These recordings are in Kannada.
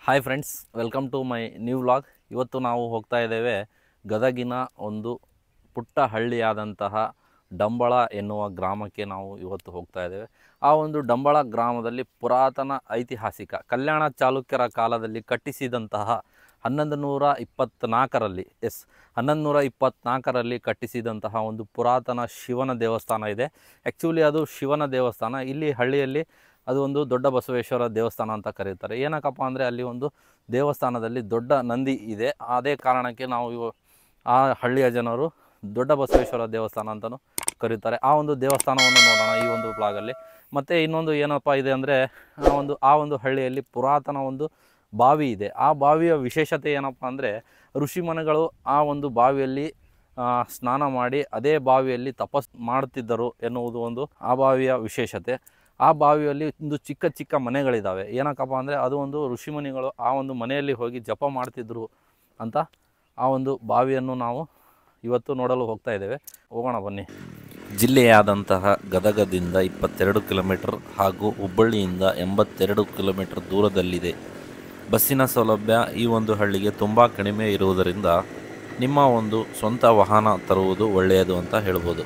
Hi friends welcome to my new vlog ಇವತ್ತು ನಾವು ಹೋಗ್ತಾ ಇದ್ದೇವೆ ಗದಗಿನ ಒಂದು ಪುಟ್ಟ ಹಳ್ಳಿಯಾದಂತಹ ಡಂಬಳ ಎನ್ನುವ ಗ್ರಾಮಕ್ಕೆ ನಾವು ಇವತ್ತು ಹೋಗ್ತಾ ಇದ್ದೇವೆ ಆ ಒಂದು ಡಂಬಳ ಗ್ರಾಮದಲ್ಲಿ ಪುರಾತನ ಐತಿಹಾಸಿಕ ಕಲ್ಯಾಣ ಚಾಲುಕ್ಯರ ಕಾಲದಲ್ಲಿ ಕಟ್ಟಿಸಿದಂತಹ ಹನ್ನೊಂದು ನೂರ ಇಪ್ಪತ್ತ್ನಾಲ್ಕರಲ್ಲಿ ಎಸ್ ಹನ್ನೊಂದು ನೂರ ಇಪ್ಪತ್ತ್ನಾಲ್ಕರಲ್ಲಿ ಕಟ್ಟಿಸಿದಂತಹ ಒಂದು ಪುರಾತನ ಶಿವನ ದೇವಸ್ಥಾನ ಇದೆ ಆ್ಯಕ್ಚುಲಿ ಅದು ಶಿವನ ದೇವಸ್ಥಾನ ಇಲ್ಲಿ ಹಳ್ಳಿಯಲ್ಲಿ ಅದು ಒಂದು ದೊಡ್ಡ ಬಸವೇಶ್ವರ ದೇವಸ್ಥಾನ ಅಂತ ಕರೀತಾರೆ ಏನಕ್ಕಪ್ಪ ಅಂದರೆ ಅಲ್ಲಿ ಒಂದು ದೇವಸ್ಥಾನದಲ್ಲಿ ದೊಡ್ಡ ನಂದಿ ಇದೆ ಅದೇ ಕಾರಣಕ್ಕೆ ನಾವು ಇವ ಆ ಹಳ್ಳಿಯ ಜನರು ದೊಡ್ಡ ಬಸವೇಶ್ವರ ದೇವಸ್ಥಾನ ಅಂತಲೂ ಕರೀತಾರೆ ಆ ಒಂದು ದೇವಸ್ಥಾನವನ್ನು ನೋಡೋಣ ಈ ಒಂದು ಬ್ಲಾಗಲ್ಲಿ ಮತ್ತು ಇನ್ನೊಂದು ಏನಪ್ಪ ಇದೆ ಅಂದರೆ ಆ ಒಂದು ಆ ಒಂದು ಹಳ್ಳಿಯಲ್ಲಿ ಪುರಾತನ ಒಂದು ಬಾವಿ ಇದೆ ಆ ಬಾವಿಯ ವಿಶೇಷತೆ ಏನಪ್ಪ ಅಂದರೆ ಋಷಿಮನೆಗಳು ಆ ಒಂದು ಬಾವಿಯಲ್ಲಿ ಆ, ಸ್ನಾನ ಮಾಡಿ ಅದೇ ಬಾವಿಯಲ್ಲಿ ತಪಸ್ ಮಾಡುತ್ತಿದ್ದರು ಎನ್ನುವುದು ಒಂದು ಆ ಬಾವಿಯ ವಿಶೇಷತೆ ಆ ಬಾವಿಯಲ್ಲಿ ಒಂದು ಚಿಕ್ಕ ಚಿಕ್ಕ ಮನೆಗಳಿದ್ದಾವೆ ಏನಕ್ಕಪ್ಪ ಅಂದರೆ ಅದು ಒಂದು ಋಷಿಮುನಿಗಳು ಆ ಒಂದು ಮನೆಯಲ್ಲಿ ಹೋಗಿ ಜಪ ಮಾಡ್ತಿದ್ರು ಅಂತ ಆ ಒಂದು ಬಾವಿಯನ್ನು ನಾವು ಇವತ್ತು ನೋಡಲು ಹೋಗ್ತಾ ಇದ್ದೇವೆ ಹೋಗೋಣ ಬನ್ನಿ ಜಿಲ್ಲೆಯಾದಂತಹ ಗದಗದಿಂದ ಇಪ್ಪತ್ತೆರಡು ಕಿಲೋಮೀಟರ್ ಹಾಗೂ ಹುಬ್ಬಳ್ಳಿಯಿಂದ ಎಂಬತ್ತೆರಡು ಕಿಲೋಮೀಟರ್ ದೂರದಲ್ಲಿದೆ ಬಸ್ಸಿನ ಸೌಲಭ್ಯ ಈ ಒಂದು ಹಳ್ಳಿಗೆ ತುಂಬ ಕಡಿಮೆ ಇರುವುದರಿಂದ ನಿಮ್ಮ ಒಂದು ಸ್ವಂತ ವಾಹನ ತರುವುದು ಒಳ್ಳೆಯದು ಅಂತ ಹೇಳ್ಬೋದು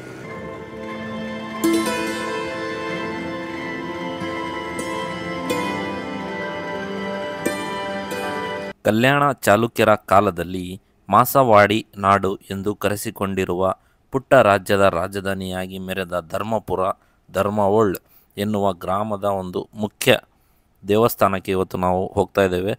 ಕಲ್ಯಾಣ ಚಾಲುಕ್ಯರ ಕಾಲದಲ್ಲಿ ಮಾಸವಾಡಿ ನಾಡು ಎಂದು ಕರೆಸಿಕೊಂಡಿರುವ ಪುಟ್ಟ ರಾಜ್ಯದ ರಾಜಧಾನಿಯಾಗಿ ಮೆರೆದ ಧರ್ಮಪುರ ಧರ್ಮವೋಳ್ ಎನ್ನುವ ಗ್ರಾಮದ ಒಂದು ಮುಖ್ಯ ದೇವಸ್ಥಾನಕ್ಕೆ ಇವತ್ತು ನಾವು ಹೋಗ್ತಾ ಇದ್ದೇವೆ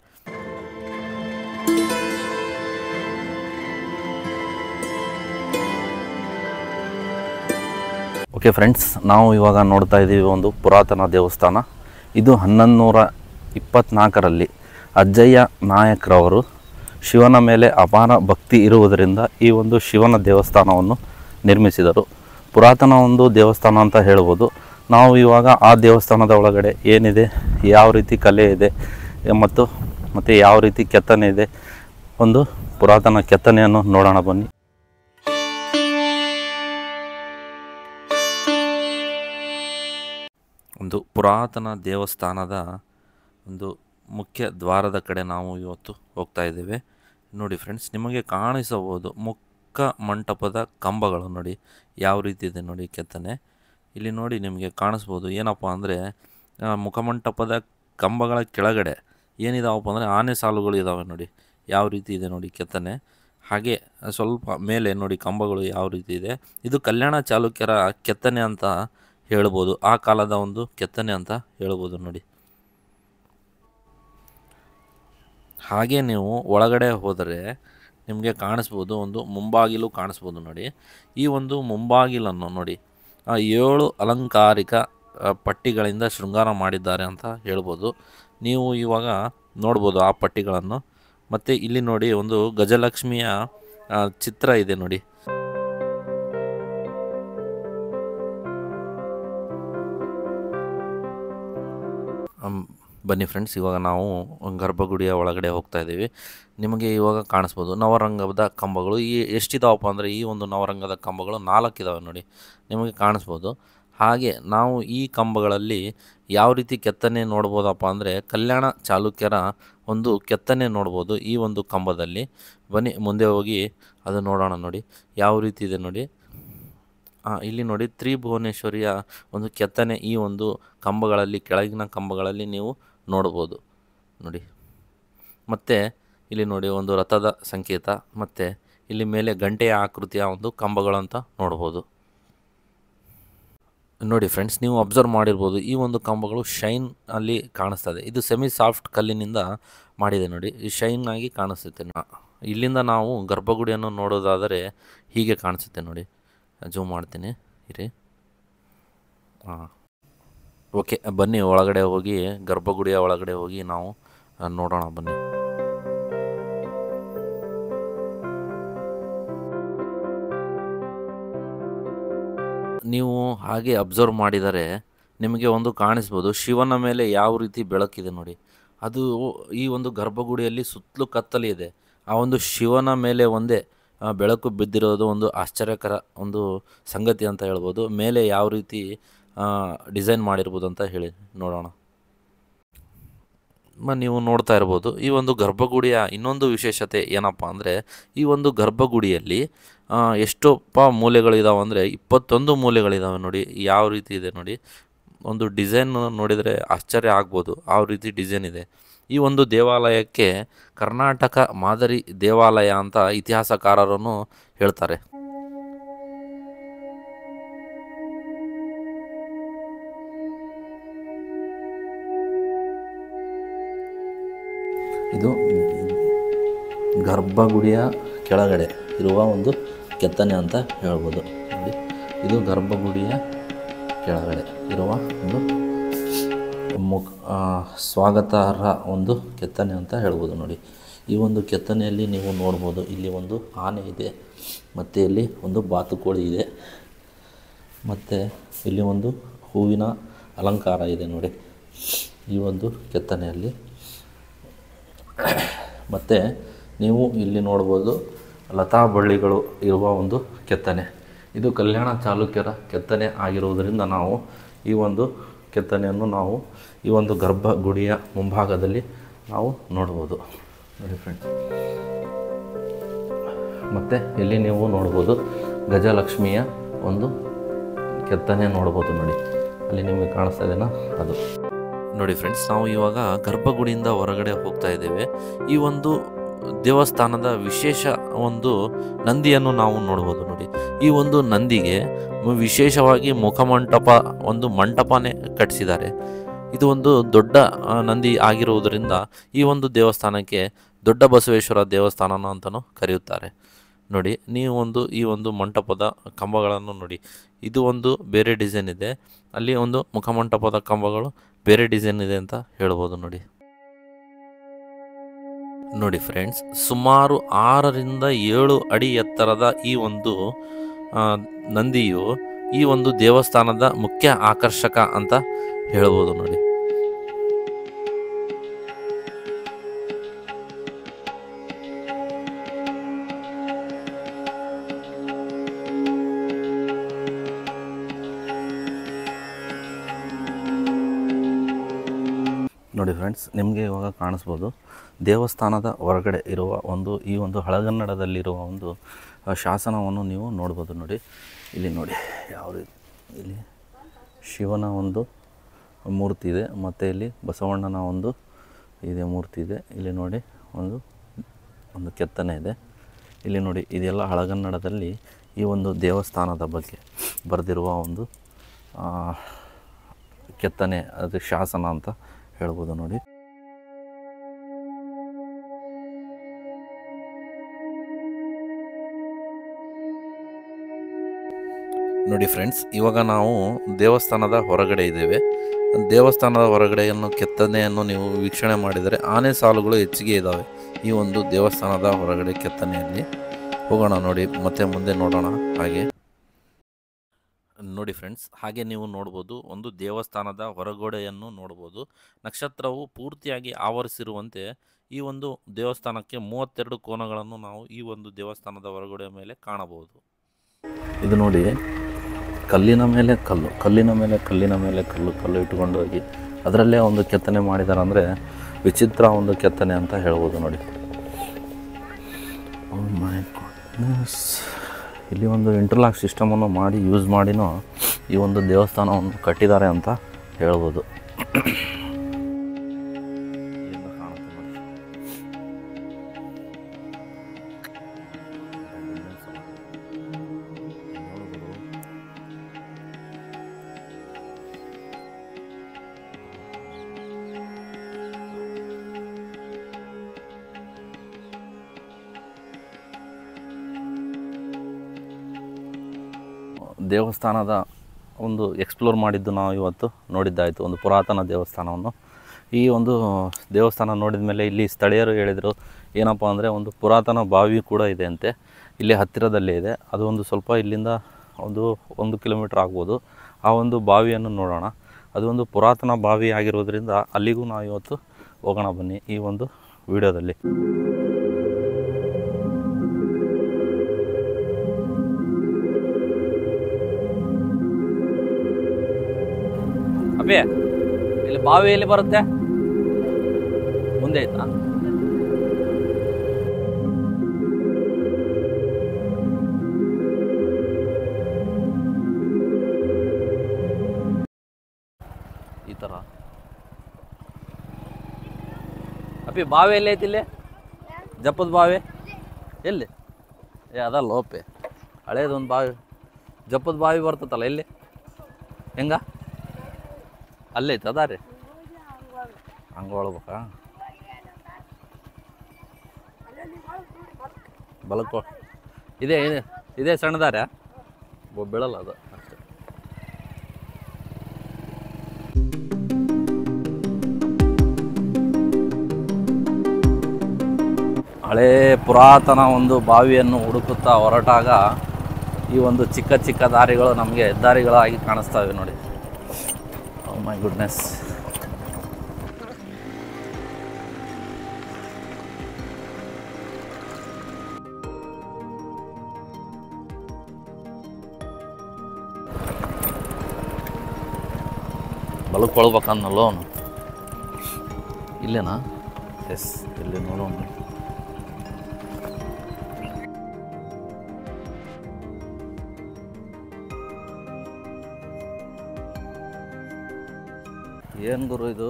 ಓಕೆ ಫ್ರೆಂಡ್ಸ್ ನಾವು ಇವಾಗ ನೋಡ್ತಾ ಇದ್ದೀವಿ ಒಂದು ಪುರಾತನ ದೇವಸ್ಥಾನ ಇದು ಹನ್ನೊಂದು ನೂರ ಇಪ್ಪತ್ತ್ನಾಲ್ಕರಲ್ಲಿ ಅಜ್ಜಯ್ಯ ನಾಯಕ್ರವರು ಶಿವನ ಮೇಲೆ ಅಪಾರ ಭಕ್ತಿ ಇರುವುದರಿಂದ ಈ ಒಂದು ಶಿವನ ದೇವಸ್ಥಾನವನ್ನು ನಿರ್ಮಿಸಿದರು ಪುರಾತನ ಒಂದು ದೇವಸ್ಥಾನ ಅಂತ ಹೇಳ್ಬೋದು ನಾವು ಇವಾಗ ಆ ದೇವಸ್ಥಾನದ ಒಳಗಡೆ ಏನಿದೆ ಯಾವ ರೀತಿ ಕಲೆ ಇದೆ ಮತ್ತು ಮತ್ತು ಯಾವ ರೀತಿ ಕೆತ್ತನೆ ಇದೆ ಒಂದು ಪುರಾತನ ಕೆತ್ತನೆಯನ್ನು ನೋಡೋಣ ಬನ್ನಿ ಒಂದು ಪುರಾತನ ದೇವಸ್ಥಾನದ ಒಂದು ಮುಖ್ಯ ದ್ವಾರದ ಕಡೆ ನಾವು ಇವತ್ತು ಹೋಗ್ತಾ ಇದ್ದೇವೆ ನೋಡಿ ಫ್ರೆಂಡ್ಸ್ ನಿಮಗೆ ಕಾಣಿಸಬಹುದು ಮುಖ ಮಂಟಪದ ಕಂಬಗಳು ನೋಡಿ ಯಾವ ರೀತಿ ಇದೆ ನೋಡಿ ಕೆತ್ತನೆ ಇಲ್ಲಿ ನೋಡಿ ನಿಮಗೆ ಕಾಣಿಸ್ಬೋದು ಏನಪ್ಪ ಅಂದರೆ ಮುಖಮಂಟಪದ ಕಂಬಗಳ ಕೆಳಗಡೆ ಏನಿದಾವಪ್ಪ ಅಂದರೆ ಆನೆ ಸಾಲುಗಳು ಇದ್ದಾವೆ ನೋಡಿ ಯಾವ ರೀತಿ ಇದೆ ನೋಡಿ ಕೆತ್ತನೆ ಹಾಗೆ ಸ್ವಲ್ಪ ಮೇಲೆ ನೋಡಿ ಕಂಬಗಳು ಯಾವ ರೀತಿ ಇದೆ ಇದು ಕಲ್ಯಾಣ ಚಾಲುಕ್ಯರ ಕೆತ್ತನೆ ಅಂತ ಹೇಳ್ಬೋದು ಆ ಕಾಲದ ಒಂದು ಕೆತ್ತನೆ ಅಂತ ಹೇಳ್ಬೋದು ನೋಡಿ ಹಾಗೆ ನೀವು ಒಳಗಡೆ ಹೋದರೆ ನಿಮಗೆ ಕಾಣಿಸ್ಬೋದು ಒಂದು ಮುಂಬಾಗಿಲು ಕಾಣಿಸ್ಬೋದು ನೋಡಿ ಈ ಒಂದು ಮುಂಬಾಗಿಲನ್ನು ನೋಡಿ ಆ ಏಳು ಅಲಂಕಾರಿಕ ಆ, ಪಟ್ಟಿಗಳಿಂದ ಶೃಂಗಾರ ಮಾಡಿದ್ದಾರೆ ಅಂತ ಹೇಳ್ಬೋದು ನೀವು ಇವಾಗ ನೋಡ್ಬೋದು ಆ ಪಟ್ಟಿಗಳನ್ನು ಮತ್ತು ಇಲ್ಲಿ ನೋಡಿ ಒಂದು ಗಜಲಕ್ಷ್ಮಿಯ ಆ, ಚಿತ್ರ ಇದೆ ನೋಡಿ ಅಮ್, ಬನ್ನಿ ಫ್ರೆಂಡ್ಸ್ ಇವಾಗ ನಾವು ಗರ್ಭಗುಡಿಯ ಒಳಗಡೆ ಹೋಗ್ತಾ ಇದ್ದೀವಿ ನಿಮಗೆ ಇವಾಗ ಕಾಣಿಸ್ಬೋದು ನವರಂಗದ ಕಂಬಗಳು ಈ ಎಷ್ಟಿದಾವಪ್ಪ ಅಂದರೆ ಈ ಒಂದು ನವರಂಗದ ಕಂಬಗಳು ನಾಲ್ಕು ಇದಾವೆ ನೋಡಿ ನಿಮಗೆ ಕಾಣಿಸ್ಬೋದು ಹಾಗೆ ನಾವು ಈ ಕಂಬಗಳಲ್ಲಿ ಯಾವ ರೀತಿ ಕೆತ್ತನೆ ನೋಡ್ಬೋದಪ್ಪ ಅಂದರೆ ಕಲ್ಯಾಣ ಚಾಲುಕ್ಯರ ಒಂದು ಕೆತ್ತನೆ ನೋಡ್ಬೋದು ಈ ಒಂದು ಕಂಬದಲ್ಲಿ ಬನ್ನಿ ಮುಂದೆ ಹೋಗಿ ಅದು ನೋಡೋಣ ನೋಡಿ ಯಾವ ರೀತಿ ಇದೆ ನೋಡಿ ಆ, ಇಲ್ಲಿ ನೋಡಿ ತ್ರಿಭುವನೇಶ್ವರಿಯ ಒಂದು ಕೆತ್ತನೆ ಈ ಒಂದು ಕಂಬಗಳಲ್ಲಿ ಕೆಳಗಿನ ಕಂಬಗಳಲ್ಲಿ ನೀವು ನೋಡ್ಬೋದು ನೋಡಿ ಮತ್ತು ಇಲ್ಲಿ ನೋಡಿ ಒಂದು ರಥದ ಸಂಕೇತ ಮತ್ತು ಇಲ್ಲಿ ಮೇಲೆ ಗಂಟೆಯ ಆಕೃತಿಯ ಒಂದು ಕಂಬಗಳು ಅಂತ ನೋಡ್ಬೋದು ನೋಡಿ ಫ್ರೆಂಡ್ಸ್ ನೀವು ಅಬ್ಸರ್ವ್ ಮಾಡಿರ್ಬೋದು ಈ ಒಂದು ಕಂಬಗಳು ಶೈನ್ ಅಲ್ಲಿ ಕಾಣಿಸ್ತದೆ ಇದು ಸೆಮಿ ಸಾಫ್ಟ್ ಕಲ್ಲಿನಿಂದ ಮಾಡಿದೆ ನೋಡಿ ಈ ಶೈನ್ ಆಗಿ ಕಾಣಿಸುತ್ತೆ ನ- ಇಲ್ಲಿಂದ ನಾವು ಗರ್ಭಗುಡಿಯನ್ನು ನೋಡೋದಾದರೆ ಹೀಗೆ ಕಾಣಿಸುತ್ತೆ ನೋಡಿ ಜೂಮ್ ಮಾಡ್ತೀನಿ ಇರಿ ಹಾಂ ಓಕೆ ಬನ್ನಿ ಒಳಗಡೆ ಹೋಗಿ ಗರ್ಭಗುಡಿಯ ಒಳಗಡೆ ಹೋಗಿ ನಾವು ಆ, ನೋಡೋಣ ಬನ್ನಿ ನೀವು ಹಾಗೆ ಅಬ್ಸರ್ವ್ ಮಾಡಿದರೆ ನಿಮಗೆ ಒಂದು ಕಾಣಿಸ್ಬೋದು ಶಿವನ ಮೇಲೆ ಯಾವ ರೀತಿ ಬೆಳಕಿದೆ ನೋಡಿ ಅದು ಈ ಒಂದು ಗರ್ಭಗುಡಿಯಲ್ಲಿ ಸುತ್ತಲೂ ಕತ್ತಲೆ ಇದೆ ಆ ಒಂದು ಶಿವನ ಮೇಲೆ ಒಂದೇ ಆ, ಬೆಳಕು ಬಿದ್ದಿರೋದು ಒಂದು ಆಶ್ಚರ್ಯಕರ ಒಂದು ಸಂಗತಿ ಅಂತ ಹೇಳ್ಬೋದು ಮೇಲೆ ಯಾವ ರೀತಿ ಡಿಸೈನ್ ಮಾಡಿರ್ಬೋದು ಅಂತ ಹೇಳಿ ನೋಡೋಣ ಮ- ನೀವು ನೋಡ್ತಾ ಇರ್ಬೋದು ಈ ಒಂದು ಗರ್ಭಗುಡಿಯ ಇನ್ನೊಂದು ವಿಶೇಷತೆ ಏನಪ್ಪ ಅಂದರೆ ಈ ಒಂದು ಗರ್ಭಗುಡಿಯಲ್ಲಿ ಆ, ಎಷ್ಟೊಪ್ಪ ಮೂಲೆಗಳಿದಾವೆ ಅಂದರೆ ಇಪ್ಪತ್ತೊಂದು ಮೂಲೆಗಳಿದಾವೆ ನೋಡಿ ಯಾವ ರೀತಿ ಇದೆ ನೋಡಿ ಒಂದು ಡಿಸೈನ್ ನೋಡಿದರೆ ಆಶ್ಚರ್ಯ ಆಗ್ಬೋದು ಆ ರೀತಿ ಡಿಸೈನ್ ಇದೆ ಈ ಒಂದು ದೇವಾಲಯಕ್ಕೆ ಕರ್ನಾಟಕ ಮಾದರಿ ದೇವಾಲಯ ಅಂತ ಇತಿಹಾಸಕಾರರನ್ನು ಹೇಳ್ತಾರೆ ಇದು ಗರ್ಭಗುಡಿಯ ಕೆಳಗಡೆ ಇರುವ ಒಂದು ಕೆತ್ತನೆ ಅಂತ ಹೇಳ್ಬೋದು ನೋಡಿ ಇದು ಗರ್ಭಗುಡಿಯ ಕೆಳಗಡೆ ಇರುವ ಒಂದು ಮುಖ ಆ, ಸ್ವಾಗತಾರ್ಹ ಒಂದು ಕೆತ್ತನೆ ಅಂತ ಹೇಳ್ಬೋದು ನೋಡಿ ಈ ಒಂದು ಕೆತ್ತನೆಯಲ್ಲಿ ನೀವು ನೋಡ್ಬೋದು ಇಲ್ಲಿ ಒಂದು ಆನೆ ಇದೆ ಮತ್ತು ಇಲ್ಲಿ ಒಂದು ಬಾತುಕೋಳಿ ಇದೆ ಮತ್ತು ಇಲ್ಲಿ ಒಂದು ಹೂವಿನ ಅಲಂಕಾರ ಇದೆ ನೋಡಿ ಈ ಒಂದು ಕೆತ್ತನೆಯಲ್ಲಿ ಮತ್ತು ನೀವು ಇಲ್ಲಿ ನೋಡ್ಬೋದು ಲತಾ ಬಳ್ಳಿಗಳು ಇರುವ ಒಂದು ಕೆತ್ತನೆ ಇದು ಕಲ್ಯಾಣ ಚಾಲುಕ್ಯರ ಕೆತ್ತನೆ ಆಗಿರುವುದರಿಂದ ನಾವು ಈ ಒಂದು ಕೆತ್ತನೆಯನ್ನು ನಾವು ಈ ಒಂದು ಗರ್ಭಗುಡಿಯ ಮುಂಭಾಗದಲ್ಲಿ ನಾವು ನೋಡ್ಬೋದು ನೋಡಿ ಫ್ರೆಂಡ್ಸ್ ಮತ್ತು ಇಲ್ಲಿ ನೀವು ನೋಡ್ಬೋದು ಗಜಲಕ್ಷ್ಮಿಯ ಒಂದು ಕೆತ್ತನೆ ನೋಡ್ಬೋದು ನೋಡಿ ಅಲ್ಲಿ ನಿಮಗೆ ಕಾಣಿಸ್ತಾ ಇದೆನಾ ಅದು ನೋಡಿ ಫ್ರೆಂಡ್ಸ್ ನಾವು ಇವಾಗ ಗರ್ಭಗುಡಿಯಿಂದ ಹೊರಗಡೆ ಹೋಗ್ತಾ ಇದ್ದೇವೆ ಈ ಒಂದು ದೇವಸ್ಥಾನದ ವಿಶೇಷ ಒಂದು ನಂದಿಯನ್ನು ನಾವು ನೋಡ್ಬೋದು ನೋಡಿ ಈ ಒಂದು ನಂದಿಗೆ ಮು- ವಿಶೇಷವಾಗಿ ಮುಖಮಂಟಪ ಒಂದು ಮಂಟಪನೇ ಕಟ್ಟಿಸಿದ್ದಾರೆ ಇದು ಒಂದು ದೊಡ್ಡ ಆ, ನಂದಿ ಆಗಿರುವುದರಿಂದ ಈ ಒಂದು ದೇವಸ್ಥಾನಕ್ಕೆ ದೊಡ್ಡ ಬಸವೇಶ್ವರ ದೇವಸ್ಥಾನ ಅಂತಲೂ ಕರೆಯುತ್ತಾರೆ ನೋಡಿ ನೀವು ಒಂದು ಈ ಒಂದು ಮಂಟಪದ ಕಂಬಗಳನ್ನು ನೋಡಿ ಇದು ಒಂದು ಬೇರೆ ಡಿಸೈನ್ ಇದೆ ಅಲ್ಲಿ ಒಂದು ಮುಖಮಂಟಪದ ಕಂಬಗಳು ಬೇರೆ ಡಿಸೈನ್ ಇದೆ ಅಂತ ಹೇಳ್ಬೋದು ನೋಡಿ ನೋಡಿ ಫ್ರೆಂಡ್ಸ್ ಸುಮಾರು ಆರರಿಂದ ಏಳು ಅಡಿ ಎತ್ತರದ ಈ ಒಂದು ಆ, ನಂದಿಯು ಈ ಒಂದು ದೇವಸ್ಥಾನದ ಮುಖ್ಯ ಆಕರ್ಷಕ ಅಂತ ಹೇಳ್ಬೋದು ನೋಡಿ ನೋಡಿ ಫ್ರೆಂಡ್ಸ್ ನಿಮಗೆ ಇವಾಗ ಕಾಣಿಸ್ಬೋದು ದೇವಸ್ಥಾನದ ಹೊರಗಡೆ ಇರುವ ಒಂದು ಈ ಒಂದು ಹಳಗನ್ನಡದಲ್ಲಿರುವ ಒಂದು ಆ, ಶಾಸನವನ್ನು ನೀವು ನೋಡ್ಬೋದು ನೋಡಿ ಇಲ್ಲಿ ನೋಡಿ ಯಾವ ರೀತಿ ಇಲ್ಲಿ ಶಿವನ ಒಂದು ಮೂರ್ತಿ ಇದೆ ಮತ್ತು ಇಲ್ಲಿ ಬಸವಣ್ಣನ ಒಂದು ಇದೆ ಮೂರ್ತಿ ಇದೆ ಇಲ್ಲಿ ನೋಡಿ ಒಂದು ಒಂದು ಕೆತ್ತನೆ ಇದೆ ಇಲ್ಲಿ ನೋಡಿ ಇದೆಲ್ಲ ಹಳಗನ್ನಡದಲ್ಲಿ ಈ ಒಂದು ದೇವಸ್ಥಾನದ ಬಗ್ಗೆ ಬರೆದಿರುವ ಒಂದು ಆ, ಕೆತ್ತನೆ ಅದು ಶಾಸನ ಅಂತ ಹೇಳ್ಬೋದು ನೋಡಿ ನೋಡಿ ಫ್ರೆಂಡ್ಸ್ ಇವಾಗ ನಾವು ದೇವಸ್ಥಾನದ ಹೊರಗಡೆ ಇದ್ದೇವೆ ದೇವಸ್ಥಾನದ ಹೊರಗಡೆಯನ್ನು ಕೆತ್ತನೆಯನ್ನು ನೀವು ವೀಕ್ಷಣೆ ಮಾಡಿದರೆ ಆನೆ ಸಾಲುಗಳು ಹೆಚ್ಚಿಗೆ ಇದ್ದಾವೆ ಈ ಒಂದು ದೇವಸ್ಥಾನದ ಹೊರಗಡೆ ಕೆತ್ತನೆಯಲ್ಲಿ ಹೋಗೋಣ ನೋಡಿ ಮತ್ತೆ ಮುಂದೆ ನೋಡೋಣ ಹಾಗೆ ನೋಡಿ ಫ್ರೆಂಡ್ಸ್ ಹಾಗೆ ನೀವು ನೋಡ್ಬೋದು ಒಂದು ದೇವಸ್ಥಾನದ ಹೊರಗೋಡೆಯನ್ನು ನೋಡ್ಬೋದು ನಕ್ಷತ್ರವು ಪೂರ್ತಿಯಾಗಿ ಆವರಿಸಿರುವಂತೆ ಈ ಒಂದು ದೇವಸ್ಥಾನಕ್ಕೆ ಮೂವತ್ತೆರಡು ಕೋನಗಳನ್ನು ನಾವು ಈ ಒಂದು ದೇವಸ್ಥಾನದ ಹೊರಗೋಡೆಯ ಮೇಲೆ ಕಾಣಬಹುದು ಇದು ನೋಡಿ ಕಲ್ಲಿನ ಮೇಲೆ ಕಲ್ಲು ಕಲ್ಲಿನ ಮೇಲೆ ಕಲ್ಲಿನ ಮೇಲೆ ಕಲ್ಲು ಕಲ್ಲು ಇಟ್ಕೊಂಡು ಹೋಗಿ ಅದರಲ್ಲೇ ಒಂದು ಕೆತ್ತನೆ ಮಾಡಿದ್ದಾರೆ ಅಂದರೆ ವಿಚಿತ್ರ ಒಂದು ಕೆತ್ತನೆ ಅಂತ ಹೇಳ್ಬೋದು ನೋಡಿ Oh my goodness. ಇಲ್ಲಿ ಒಂದು ಇಂಟರ್ಲಾಕ್ ಸಿಸ್ಟಮನ್ನು ಮಾಡಿ ಯೂಸ್ ಮಾಡಿನೂ ಈ ಒಂದು ದೇವಸ್ಥಾನವನ್ನು ಕಟ್ಟಿದ್ದಾರೆ ಅಂತ ಹೇಳ್ಬೋದು ಇಲ್ಲಿಂದ ಕಾಣುತ್ತೆ ನೋಡಿ. ನೋಡ್ಬೋದು. ದೇವಸ್ಥಾನದ ಒಂದು ಎಕ್ಸ್ಪ್ಲೋರ್ ಮಾಡಿದ್ದು ನಾವು ಇವತ್ತು ನೋಡಿದ್ದಾಯಿತು ಒಂದು ಪುರಾತನ ದೇವಸ್ಥಾನವನ್ನು ಈ ಒಂದು ದೇವಸ್ಥಾನ ನೋಡಿದ ಮೇಲೆ ಇಲ್ಲಿ ಸ್ಥಳೀಯರು ಹೇಳಿದರು ಏನಪ್ಪ ಅಂದರೆ ಒಂದು ಪುರಾತನ ಬಾವಿ ಕೂಡ ಇದೆ ಅಂತೆ ಇಲ್ಲಿ ಹತ್ತಿರದಲ್ಲೇ ಇದೆ ಅದು ಒಂದು ಸ್ವಲ್ಪ ಇಲ್ಲಿಂದ ಒಂದು ಒಂದು ಕಿಲೋಮೀಟ್ರ್ ಆಗ್ಬೋದು ಆ ಒಂದು ಬಾವಿಯನ್ನು ನೋಡೋಣ ಅದು ಒಂದು ಪುರಾತನ ಬಾವಿ ಆಗಿರೋದ್ರಿಂದ ಅಲ್ಲಿಗೂ ನಾವು ಇವತ್ತು ಹೋಗೋಣ ಬನ್ನಿ ಈ ಒಂದು ವಿಡಿಯೋದಲ್ಲಿ ಅಬ್ಬಿ ಇಲ್ಲಿ ಬಾವಿ ಎಲ್ಲಿ ಬರುತ್ತೆ ಒಂದೇ ಆಯ್ತಾ ಈ ಥರ ಅಪ್ಪಿ ಬಾವಿ ಎಲ್ಲಿ ಐತಿ ಇಲ್ಲಿ ಜಪ್ಪದ ಬಾವಿ ಎಲ್ಲಿ ಏ ಅದಲ್ಲ ಓಪೆ ಹಳೇದೊಂದು ಬಾವಿ ಜಪ್ಪದ ಬಾವಿ ಬರ್ತತಲ್ಲ ಎಲ್ಲಿ ಹೆಂಗ ಅಲ್ಲೈತೆ ಅದ ರೀ ಹಂಗೆ ಒಳ್ಬೇಕಾ ಬಲಕ್ಕೋ ಇದೇ ಇದೆ ಇದೇ ಸಣ್ಣದಾರ ಬೀಳಲ್ಲ ಅದು ಅಷ್ಟೇ ಹಳೇ ಪುರಾತನ ಒಂದು ಬಾವಿಯನ್ನು ಹುಡುಕುತ್ತಾ ಹೊರಟಾಗ ಈ ಒಂದು ಚಿಕ್ಕ ಚಿಕ್ಕ ದಾರಿಗಳು ನಮಗೆ ಹೆದ್ದಾರಿಗಳಾಗಿ ಕಾಣಿಸ್ತವೆ ನೋಡಿ ಮೈ ಗುಡ್ನೆಸ್ ಬಲಕ್ಕೊಳ್ಬೇಕನ್ನಲ್ಲೋ ಅವನು ಇಲ್ಲೇನಾ ಎಸ್ ಇಲ್ಲಿ ನೋಡೋಣ ಏನು ಗುರು ಇದು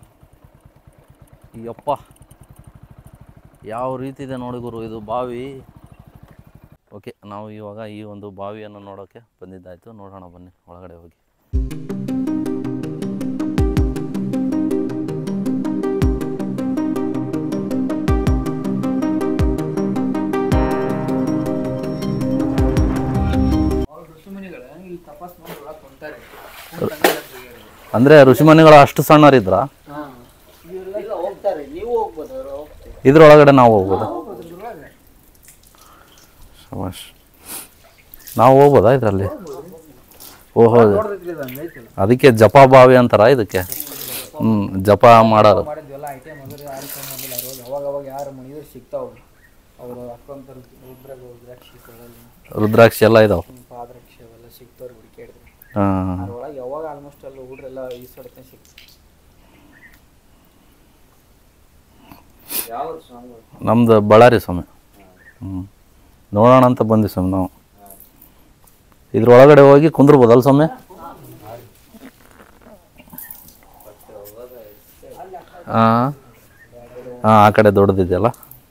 ಯಪ್ಪ ಯಾವ ರೀತಿ ಇದೆ ನೋಡಿ ಗುರು ಇದು ಬಾವಿ ಓಕೆ ನಾವು ಇವಾಗ ಈ ಒಂದು ಬಾವಿಯನ್ನು ನೋಡೋಕ್ಕೆ ಬಂದಿದ್ದಾಯಿತು ನೋಡೋಣ ಬನ್ನಿ ಒಳಗಡೆ ಹೋಗಿ ಋಷಿಮುನಿಗಳ ಇಲ್ಲಿ ತಪಸ್ ಮಾಡಿ ಒಳಗೆ ಹೊಂಟಾರೆ ಅಂದರೆ ಋಷಿಮುನಿಗಳು ಅಷ್ಟು ಸಣ್ಣರಿದ್ರ ಇಲ್ಲ ಹೋಗ್ತಾರೆ ನೀವು ಹೋಗ್ಬೋದು ಅವ್ರು ಹೋಗ್ತಾರೆ ಇದ್ರೊಳಗಡೆ ನಾವು ಹೋಗ್ಬೋದಾ ಶಬಾಷ್ ನಾವು ಹೋಗ್ಬೋದಾ ಇದರಲ್ಲಿ ಓಹೋ ಅದಕ್ಕೆ ಜಪ ಬಾವಿ ಅಂತಾರ ಇದಕ್ಕೆ ಹ್ಞೂ ಜಪ ಮಾಡೋರು ಮಾಡಿದ್ವೆಲ್ಲ ಐಟಮ್ ಅಂದ್ರೆ ಯಾರು ಬಂದಿಲ್ಲ ರೋಗ ಅವಾಗ ಅವಾಗ ಯಾರು ಮಣಿದ್ರು ಸಿಗ್ತಾವ ಅವರು ಅಕ್ಕಂತ ರುದ್ರಾಗ ರುದ್ರಾಕ್ಷಿ ಕೊಡಲ್ಲ ರುದ್ರಾಕ್ಷಿ ಎಲ್ಲ ಇದಾವೆ ಪಾದ್ರಾಕ್ಷಿ ಅವೆಲ್ಲ ಸಿಗ್ತಾವ್ರು ಹುಡುಕಾಡಿದ್ರು ಹಾಂ ಅದ್ರೊಳಗೆ ಯಾವಾಗ ಆಲ್ಮೋಸ್ಟ್ ಅಲ್ಲಿ ಹುಡ್ರೆಲ್ಲ ಈ ಸಡತೆ ಸಿಗ್ತಾರೆ ಯಾವ ಸ್ವಾಮಿ ನಮ್ದು ಬಳ್ಳಾರಿ ಸ್ವಾಮಿ ಹ್ಞೂ ನೋಡೋಣ ಅಂತ ಬಂದ್ವಿ ಸ್ವಾಮಿ ನಾವು ಇದ್ರೊಳಗಡೆ ಹೋಗಿ ಕುಂದ್ರಬೋದಲ್ಲ ಸ್ವಾಮಿ ಹಾಂ ಹಾಂ ಆ ಕಡೆ ದೊಡ್ಡದಿದೆಯಲ್ಲ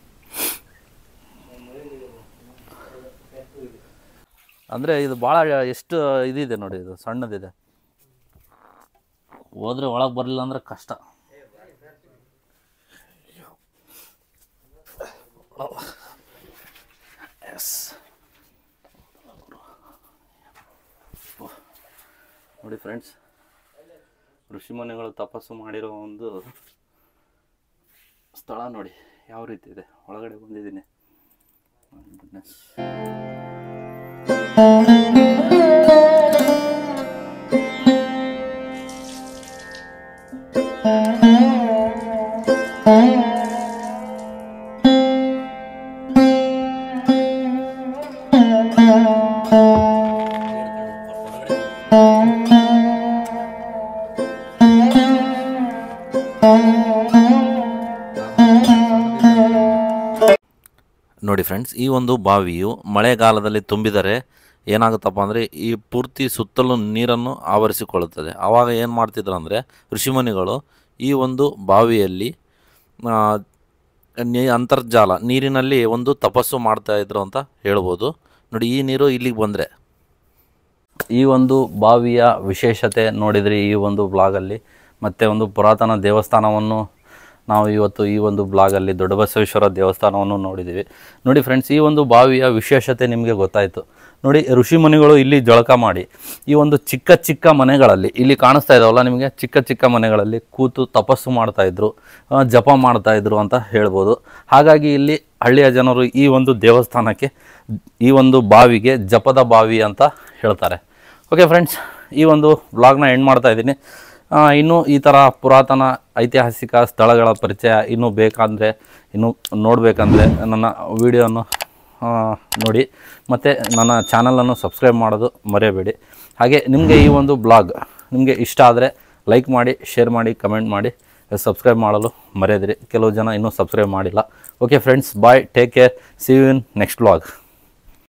ಅಂದರೆ ಇದು ಭಾಳ ಎಷ್ಟು ಇದಿದೆ ನೋಡಿ ಇದು ಸಣ್ಣದಿದೆ ಹೋದ್ರೆ ಒಳಗೆ ಬರಲಿಲ್ಲ ಅಂದ್ರೆ ಕಷ್ಟ ಎಸ್ ನೋಡಿ ಫ್ರೆಂಡ್ಸ್ ಋಷಿಮುನಿಗಳು ತಪಸ್ಸು ಮಾಡಿರೋ ಒಂದು ಸ್ಥಳ ನೋಡಿ ಯಾವ ರೀತಿ ಇದೆ ಒಳಗಡೆ ಬಂದಿದ್ದೀನಿ ಗುಡ್ನೆಸ್ ನೋಡಿ ಫ್ರೆಂಡ್ಸ್ ಈ ಒಂದು ಬಾವಿಯು ಮಳೆಗಾಲದಲ್ಲಿ ತುಂಬಿದರೆ ಏನಾಗುತ್ತಪ್ಪ ಅಂದರೆ ಈ ಪೂರ್ತಿ ಸುತ್ತಲೂ ನೀರನ್ನು ಆವರಿಸಿಕೊಳ್ಳುತ್ತದೆ ಆವಾಗ ಏನು ಮಾಡ್ತಿದ್ರು ಅಂದರೆ ಋಷಿಮುನಿಗಳು ಈ ಒಂದು ಬಾವಿಯಲ್ಲಿ ಆ, ನೀ ಅಂತರ್ಜಾಲ ನೀರಿನಲ್ಲಿ ಒಂದು ತಪಸ್ಸು ಮಾಡ್ತಾ ಇದ್ರು ಅಂತ ಹೇಳ್ಬೋದು ನೋಡಿ ಈ ನೀರು ಇಲ್ಲಿಗೆ ಬಂದರೆ ಈ ಒಂದು ಬಾವಿಯ ವಿಶೇಷತೆ ನೋಡಿದ್ರಿ ಈ ಒಂದು ಬ್ಲಾಗಲ್ಲಿ ಮತ್ತು ಒಂದು ಪುರಾತನ ದೇವಸ್ಥಾನವನ್ನು ನಾವು ಇವತ್ತು ಈ ಒಂದು ಬ್ಲಾಗಲ್ಲಿ ದೊಡ್ಡಬಸವೇಶ್ವರ ದೇವಸ್ಥಾನವನ್ನು ನೋಡಿದ್ದೀವಿ ನೋಡಿ ಫ್ರೆಂಡ್ಸ್ ಈ ಒಂದು ಬಾವಿಯ ವಿಶೇಷತೆ ನಿಮಗೆ ಗೊತ್ತಾಯಿತು ನೋಡಿ ಋಷಿಮುನಿಗಳು ಇಲ್ಲಿ ಜಳಕ ಮಾಡಿ ಈ ಒಂದು ಚಿಕ್ಕ ಚಿಕ್ಕ ಮನೆಗಳಲ್ಲಿ ಇಲ್ಲಿ ಕಾಣಿಸ್ತಾ ಇದಾವಲ್ಲ ನಿಮಗೆ ಚಿಕ್ಕ ಚಿಕ್ಕ ಮನೆಗಳಲ್ಲಿ ಕೂತು ತಪಸ್ಸು ಮಾಡ್ತಾಯಿದ್ರು ಜಪ ಮಾಡ್ತಾಯಿದ್ರು ಅಂತ ಹೇಳ್ಬೋದು ಹಾಗಾಗಿ ಇಲ್ಲಿ ಹಳ್ಳಿಯ ಜನರು ಈ ಒಂದು ದೇವಸ್ಥಾನಕ್ಕೆ ಈ ಒಂದು ಬಾವಿಗೆ ಜಪದ ಬಾವಿ ಅಂತ ಹೇಳ್ತಾರೆ ಓಕೆ ಫ್ರೆಂಡ್ಸ್ ಈ ಒಂದು ಬ್ಲಾಗ್ನ ಎಂಡ್ ಮಾಡ್ತಾ ಇದ್ದೀನಿ ಆ, ಇನ್ನೂ ಈ ಥರ ಪುರಾತನ ಐತಿಹಾಸಿಕ ಸ್ಥಳಗಳ ಪರಿಚಯ ಇನ್ನೂ ಬೇಕಂದರೆ ಇನ್ನೂ ನೋಡಬೇಕಂದ್ರೆ ನನ್ನ ವಿಡಿಯೋನು ನೋಡಿ ಮತ್ತು ನನ್ನ ಚಾನಲನ್ನು ಸಬ್ಸ್ಕ್ರೈಬ್ ಮಾಡೋದು ಮರೆಯಬೇಡಿ ಹಾಗೆ ನಿಮಗೆ ಈ ಒಂದು ಬ್ಲಾಗ್ ನಿಮಗೆ ಇಷ್ಟ ಆದರೆ ಲೈಕ್ ಮಾಡಿ ಶೇರ್ ಮಾಡಿ ಕಮೆಂಟ್ ಮಾಡಿ ಸಬ್ಸ್ಕ್ರೈಬ್ ಮಾಡಲು ಮರೆಯದಿರಿ ಕೆಲವು ಜನ ಇನ್ನೂ ಸಬ್ಸ್ಕ್ರೈಬ್ ಮಾಡಿಲ್ಲ okay friends bye take care see you in next vlog